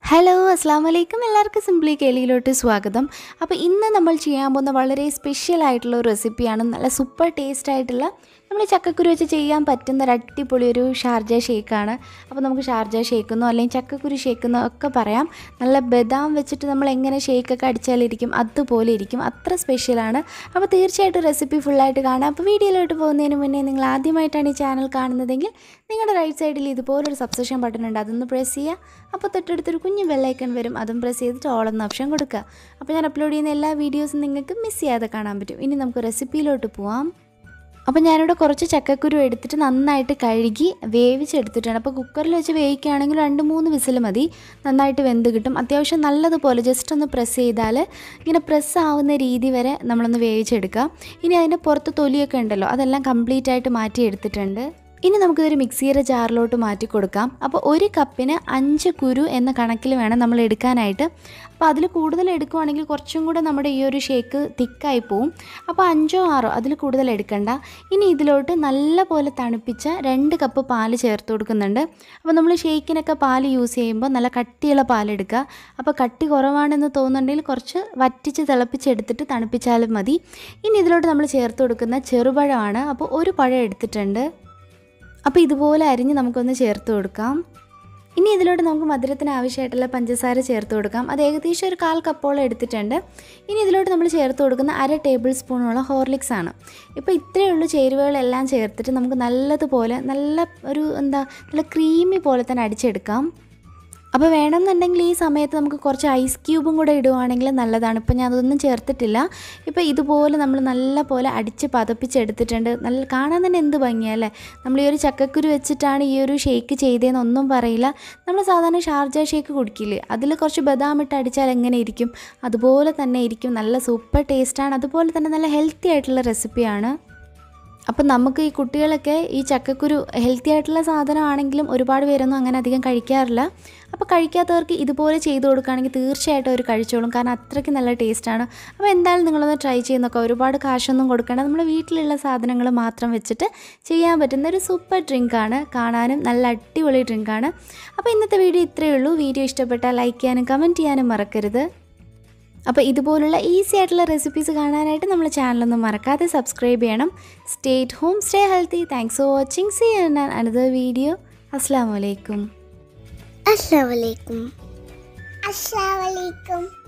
hello അസ്സാം വലൈക്കും എല്ലാവർക്കും സിംപ്ലി കേളിയിലോട്ട് സ്വാഗതം അപ്പോൾ ഇന്ന് നമ്മൾ ചെയ്യാൻ പോകുന്ന വളരെ സ്പെഷ്യൽ ആയിട്ടുള്ള ഒരു റെസിപ്പിയാണ് നല്ല സൂപ്പർ ടേസ്റ്റ് ആയിട്ടുള്ള നമ്മൾ ചക്കക്കുരു വെച്ച് ചെയ്യാൻ പറ്റുന്ന ഒരു അടിപൊളി ഒരു ഷാർജ ഷേക്കാണ് അപ്പോൾ നമുക്ക് ഷാർജ ഷേക്കെന്നോ അല്ലെങ്കിൽ ചക്കക്കുരു ഷേക്കെന്നോ ഒക്കെ പറയാം നല്ല ബദാം വെച്ചിട്ട് നമ്മൾ എങ്ങനെ ഷേക്കൊക്കെ അടിച്ചാലിരിക്കും അതുപോലെ ഇരിക്കും അത്ര സ്പെഷ്യലാണ് അപ്പോൾ തീർച്ചയായിട്ടും റെസിപ്പി ഫുള്ളായിട്ട് കാണാം അപ്പോൾ വീഡിയോയിലോട്ട് പോകുന്നതിന് മുന്നേ നിങ്ങൾ ആദ്യമായിട്ടാണ് ഈ ചാനൽ കാണുന്നതെങ്കിൽ നിങ്ങളുടെ റൈറ്റ് സൈഡിൽ ഇതുപോലൊരു സബ്സ്ക്രിപ്ഷൻ ബട്ടൺ ഉണ്ട് അതൊന്ന് പ്രസ് ചെയ്യുക അപ്പോൾ തൊട്ടടുത്തൊരു കുഞ്ഞു ബെല്ലൈക്കൺ വരും അതും പ്രസ് ചെയ്തിട്ട് ഓൾ എന്ന ഓപ്ഷൻ കൊടുക്കുക അപ്പോൾ ഞാൻ അപ്ലോഡ് ചെയ്യുന്ന എല്ലാ വീഡിയോസും നിങ്ങൾക്ക് മിസ് ചെയ്യാതെ കാണാൻ പറ്റും ഇനി നമുക്ക് റെസിപ്പിയിലോട്ട് പോവാം അപ്പോൾ ഞാനിവിടെ കുറച്ച് ചക്കക്കുരു എടുത്തിട്ട് നന്നായിട്ട് കഴുകി വേവിച്ചെടുത്തിട്ടാണ് അപ്പോൾ കുക്കറിൽ വെച്ച് വേവിക്കുകയാണെങ്കിൽ രണ്ട് മൂന്ന് വിസിൽ മതി നന്നായിട്ട് വെന്ത് കിട്ടും അത്യാവശ്യം നല്ലതുപോലെ ജസ്റ്റ് ഒന്ന് പ്രസ് ചെയ്താൽ ഇങ്ങനെ പ്രസ് ആവുന്ന രീതി വരെ നമ്മളൊന്ന് വേവിച്ചെടുക്കുക ഇനി അതിൻ്റെ പുറത്ത് തൊലിയൊക്കെ ഉണ്ടല്ലോ അതെല്ലാം കംപ്ലീറ്റ് ആയിട്ട് മാറ്റി എടുത്തിട്ടുണ്ട് ഇനി നമുക്കിതൊരു മിക്സിയുടെ ജാറിലോട്ട് മാറ്റി കൊടുക്കാം അപ്പോൾ ഒരു കപ്പിന് അഞ്ച് കുരു എന്ന കണക്കിൽ വേണം നമ്മൾ എടുക്കാനായിട്ട് അപ്പോൾ അതിൽ കൂടുതൽ എടുക്കുവാണെങ്കിൽ കുറച്ചും കൂടെ നമ്മുടെ ഈ ഒരു ഷേക്ക് തിക്കായി പോവും അപ്പോൾ അഞ്ചോ ആറോ അതിൽ കൂടുതൽ എടുക്കണ്ട ഇനി ഇതിലോട്ട് നല്ല പോലെ തണുപ്പിച്ച രണ്ട് കപ്പ് പാല് ചേർത്ത് കൊടുക്കുന്നുണ്ട് അപ്പോൾ നമ്മൾ ഷേക്കിനൊക്കെ പാല് യൂസ് ചെയ്യുമ്പോൾ നല്ല കട്ടിയുള്ള പാലെടുക്കുക അപ്പോൾ കട്ടി കുറവാണെന്ന് തോന്നുന്നുണ്ടെങ്കിൽ കുറച്ച് വറ്റിച്ച് തിളപ്പിച്ചെടുത്തിട്ട് തണുപ്പിച്ചാലും മതി ഇനി ഇതിലോട്ട് നമ്മൾ ചേർത്ത് കൊടുക്കുന്ന ചെറുപഴമാണ് അപ്പോൾ ഒരു പഴം എടുത്തിട്ടുണ്ട് അപ്പോൾ ഇതുപോലെ അരിഞ്ഞ് നമുക്കൊന്ന് ചേർത്ത് കൊടുക്കാം ഇനി ഇതിലോട്ട് നമുക്ക് മധുരത്തിന് ആവശ്യമായിട്ടുള്ള പഞ്ചസാര ചേർത്ത് കൊടുക്കാം അത് ഏകദേശം ഒരു കാൽ കപ്പോളം എടുത്തിട്ടുണ്ട് ഇനി ഇതിലോട്ട് നമ്മൾ ചേർത്ത് കൊടുക്കുന്ന അര ടേബിൾ സ്പൂണോളം ഹോർലിക്സ് ആണ് ഇപ്പോൾ ഇത്രയേ ഉള്ളൂ ചേരുവകളെല്ലാം ചേർത്തിട്ട് നമുക്ക് നല്ലതുപോലെ നല്ല ഒരു എന്താ നല്ല ക്രീമി പോലെ തന്നെ അടിച്ചെടുക്കാം അപ്പോൾ വേണമെന്നുണ്ടെങ്കിൽ ഈ സമയത്ത് നമുക്ക് കുറച്ച് ഐസ് ക്യൂബും കൂടെ ഇടുവാണെങ്കിൽ നല്ലതാണ് ഇപ്പോൾ ഞാൻ അതൊന്നും ചേർത്തിട്ടില്ല ഇപ്പോൾ ഇതുപോലെ നമ്മൾ നല്ല പോലെ അടിച്ച് പതപ്പിച്ചെടുത്തിട്ടുണ്ട് നല്ല കാണാൻ തന്നെ എന്ത് ഭംഗിയല്ലേ നമ്മൾ ഈ ഒരു ചക്കക്കുരു വെച്ചിട്ടാണ് ഈ ഒരു ഷേക്ക് ചെയ്തതെന്ന് ഒന്നും പറയില്ല നമ്മൾ സാധാരണ ഷാർജ ഷേക്ക് കുടിക്കില്ലേ അതിൽ കുറച്ച് ബദാം ഇട്ട് അടിച്ചാൽ എങ്ങനെ ഇരിക്കും അതുപോലെ തന്നെ ഇരിക്കും നല്ല സൂപ്പർ ടേസ്റ്റാണ് അതുപോലെ തന്നെ നല്ല ഹെൽത്തി ആയിട്ടുള്ള റെസിപ്പിയാണ് അപ്പം നമുക്ക് ഈ കുട്ടികളൊക്കെ ഈ ചക്കക്കുരു ഹെൽത്തി ആയിട്ടുള്ള സാധനമാണെങ്കിലും ഒരുപാട് പേരൊന്നും അങ്ങനെ അധികം കഴിക്കാറില്ല അപ്പോൾ കഴിക്കാത്തവർക്ക് ഇതുപോലെ ചെയ്ത് കൊടുക്കുകയാണെങ്കിൽ തീർച്ചയായിട്ടും അവർ കഴിച്ചോളും കാരണം അത്രയ്ക്ക് നല്ല ടേസ്റ്റാണ് അപ്പോൾ എന്തായാലും നിങ്ങളൊന്ന് ട്രൈ ചെയ്യുന്നൊക്കെ ഒരുപാട് കാശൊന്നും കൊടുക്കേണ്ട നമ്മുടെ വീട്ടിലുള്ള സാധനങ്ങൾ മാത്രം വെച്ചിട്ട് ചെയ്യാൻ പറ്റുന്ന ഒരു സൂപ്പർ ഡ്രിങ്കാണ് കാണാനും നല്ല അടിപൊളി ഡ്രിങ്കാണ് അപ്പോൾ ഇന്നത്തെ വീഡിയോ ഇത്രയേ ഉള്ളൂ വീഡിയോ ഇഷ്ടപ്പെട്ടാൽ ലൈക്ക് ചെയ്യാനും കമൻറ്റ് ചെയ്യാനും മറക്കരുത് അപ്പോൾ ഇതുപോലുള്ള ഈസി ആയിട്ടുള്ള റെസിപ്പീസ് കാണാനായിട്ട് നമ്മൾ ചാനലൊന്നും മറക്കാതെ സബ്സ്ക്രൈബ് ചെയ്യണം stay home stay healthy thanks for watching see another video അസ്സാം വലൈക്കും അസ്സലാമലൈക്കും അസ്സലാമലൈക്കും